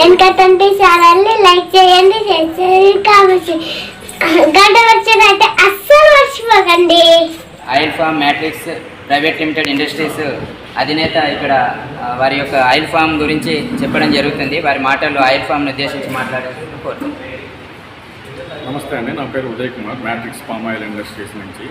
వెనకటంటే ఛానల్ని లైక్ చేయండి షేర్ చేయండి కామెంట్ చేయండి గంట వచ్చిందంటే అస్సలు మర్చిపోకండి oil palm Matrix private limited industries అధినేత ఇక్కడ ఆ, వారి యొక్క ఆయిల్ ఫామ్ గురించి చెప్పడం జరుగుతుంది వారి మాటల్లో ఆయిల్ ఫామ్ను ఉద్దేశించి మాట్లాడాలని కోరుతున్నాను నమస్తే అండి నా పేరు Uday Kumar Matrix palm oil industries నుంచి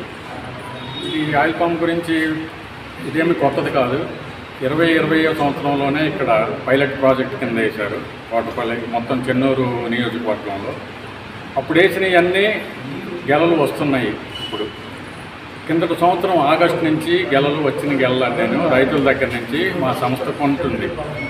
ఈ ఆయిల్ పామ్ గురించి ఇదేమి కొత్తది కాదు ఇరవై ఇరవై సంవత్సరంలోనే ఇక్కడ పైలట్ ప్రాజెక్ట్ కింద వేశారు కోటపల్లి మొత్తం చెన్నూరు నియోజకవర్గంలో అప్పుడు వేసినవన్నీ గెలలు వస్తున్నాయి ఇప్పుడు కిందకు సంవత్సరం ఆగస్టు నుంచి గెలలు వచ్చిన గెలలంటేను రైతుల దగ్గర నుంచి మా సంస్థ కొంటుంది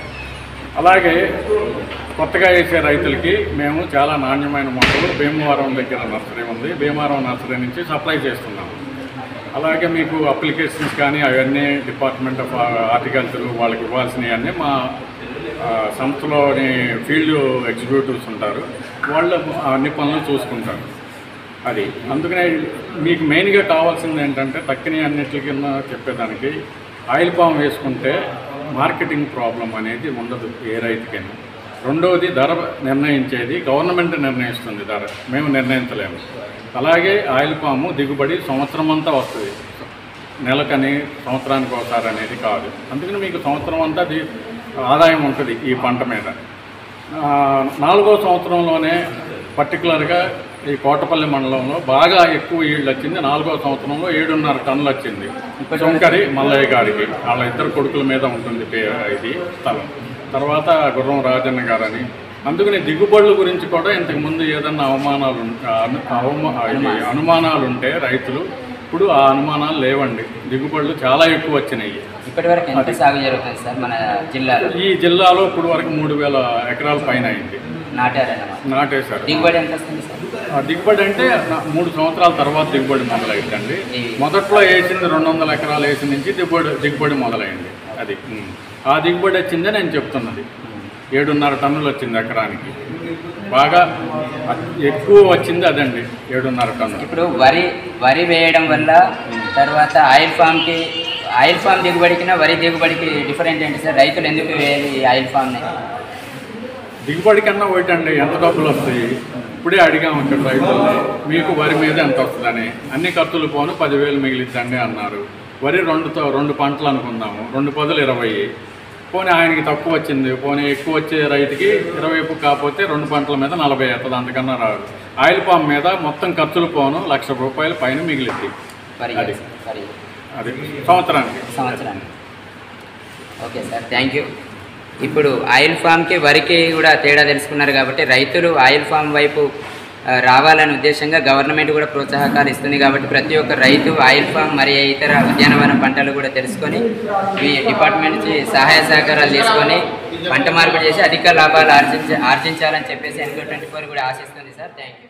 అలాగే కొత్తగా వేసే రైతులకి మేము చాలా నాణ్యమైన మొక్కలు భీమవరం దగ్గర నర్సరీ ఉంది భీమవరం నర్సరీ నుంచి సప్లై చేస్తున్నాము అలాగే మీకు అప్లికేషన్స్ కానీ అవన్నీ డిపార్ట్మెంట్ ఆఫ్ హార్టికల్చర్ వాళ్ళకి ఇవ్వాల్సినవి అన్నీ మా ఆ, సంస్థలోని ఫీల్డ్ ఎగ్జిక్యూటివ్స్ ఉంటారు వాళ్ళు అన్ని పనులు చూసుకుంటారు అది అందుకనే మీకు మెయిన్గా కావాల్సింది ఏంటంటే తక్కిన అన్నిటి కింద చెప్పేదానికి ఆయిల్ పామ్ వేసుకుంటే మార్కెటింగ్ ప్రాబ్లం అనేది ఉండదు ఏ రైతుకైనా రెండవది ధర నిర్ణయించేది గవర్నమెంట్ నిర్ణయిస్తుంది ధర మేము నిర్ణయించలేము అలాగే ఆయిల్ పాము దిగుబడి సంవత్సరం అంతా వస్తుంది నెలకని సంవత్సరానికి ఒకసారి అనేది కాదు అందుకని మీకు సంవత్సరం అంతా ది- ఆదాయం ఉంటుంది ఈ పంట మీద ఆ, నాలుగో సంవత్సరంలోనే పర్టికులర్గా ఈ కోటపల్లి మండలంలో బాగా ఎక్కువ ఈళ్ళు వచ్చింది నాలుగో సంవత్సరంలో ఏడున్నర టన్నులు వచ్చింది శంకరి మల్లయ్య గారికి వాళ్ళ ఇద్దరు కొడుకుల మీద ఉంటుంది పే- ఇది స్థలం తర్వాత గుర్రం రాజన్న గారని అందుకని దిగుబడుల గురించి కూడా ఇంతకు ముందు ఏదన్నా అవమానాలు ఉం- అను- అవమా ఇది అనుమానాలు ఉంటే రైతులు ఇప్పుడు ఆ అనుమానాలు లేవండి దిగుబడులు చాలా ఎక్కువ వచ్చినాయి ఇప్పటి వరకు ఎంత సాగు జరుగుతుంది సార్ మన జిల్లాలో ఈ జిల్లాలో ఇప్పుడు వరకు మూడు వేల ఎకరాల పైన అయింది నాటారన్నమాట నాటేశారు దిగుబడి ఎంత వస్తుంది సార్ ఆ దిగుబడి అంటే నా- మూడు సంవత్సరాల తర్వాత దిగుబడి మొదలైందండి ఈ- మొదట్లో వేసింది రెండు వందల ఎకరాలు వేసిన నుంచి దిగుబడి దిగుబడి మొదలైంది అది ఉమ్. ఆ దిగుబడి వచ్చిందే నేను చెప్తున్నది ఏడున్నర టన్నులు వచ్చింది ఎకరానికి బాగా అ- ఎక్కువ వచ్చింది అదండి ఏడున్నర టన్నులు ఇప్పుడు వరి వరి వేయడం వల్ల తర్వాత ఆయిల్ ఫామ్కి ఆయిల్ ఫామ్ దిగుబడికి వరి దిగుబడికి డిఫరెంట్ ఏంటి సార్ రైతులు ఎందుకు వేయాలి ఈ ఆయిల్ ఫామ్ని దిగుబడి కన్నా ఒకటండి ఎంత డబ్బులు వస్తాయి ఇప్పుడే అడిగాము ఇక్కడ రైతుల్ని మీకు వరి మీద ఎంత వస్తుందని అన్ని ఖర్చులు పోను పదివేలు మిగిలిద్దండి అన్నారు వరి రెండుతో రెండు పంటలు అనుకుందాము రెండు పదులు ఇరవై పోనీ ఆయనకి తక్కువ వచ్చింది పోనీ ఎక్కువ వచ్చే రైతుకి ఇరవై కాకపోతే రెండు పంటల మీద నలభై అవుతుంది అంతకన్నా రాదు ఆయిల్ పామ్ మీద మొత్తం ఖర్చులు పోను లక్ష రూపాయల పైన మిగిలిద్ది వరి అది. వరి అది సంవత్సరానికి సంవత్సరానికి ఓకే సార్ థ్యాంక్ యూ ఇప్పుడు ఆయిల్ ఫామ్కి వరికి కూడా తేడా తెలుసుకున్నారు కాబట్టి రైతులు ఆయిల్ ఫామ్ వైపు ఆ, రావాలనే ఉద్దేశంగా గవర్నమెంట్ కూడా ప్రోత్సాహకాలు ఇస్తుంది కాబట్టి ప్రతి ఒక్క రైతు ఆయిల్ ఫామ్ మరి ఇతర ఉద్యానవన పంటలు కూడా తెలుసుకొని మీ డిపార్ట్మెంట్ నుంచి సహాయ సహకారాలు తీసుకొని పంట మార్పిడి చేసి అధిక లాభాలు ఆర్జించ ఆర్జించాలని చెప్పేసి ఎన్కో ట్వంటీ ఫోర్ కూడా ఆశిస్తుంది సార్ థ్యాంక్ యూ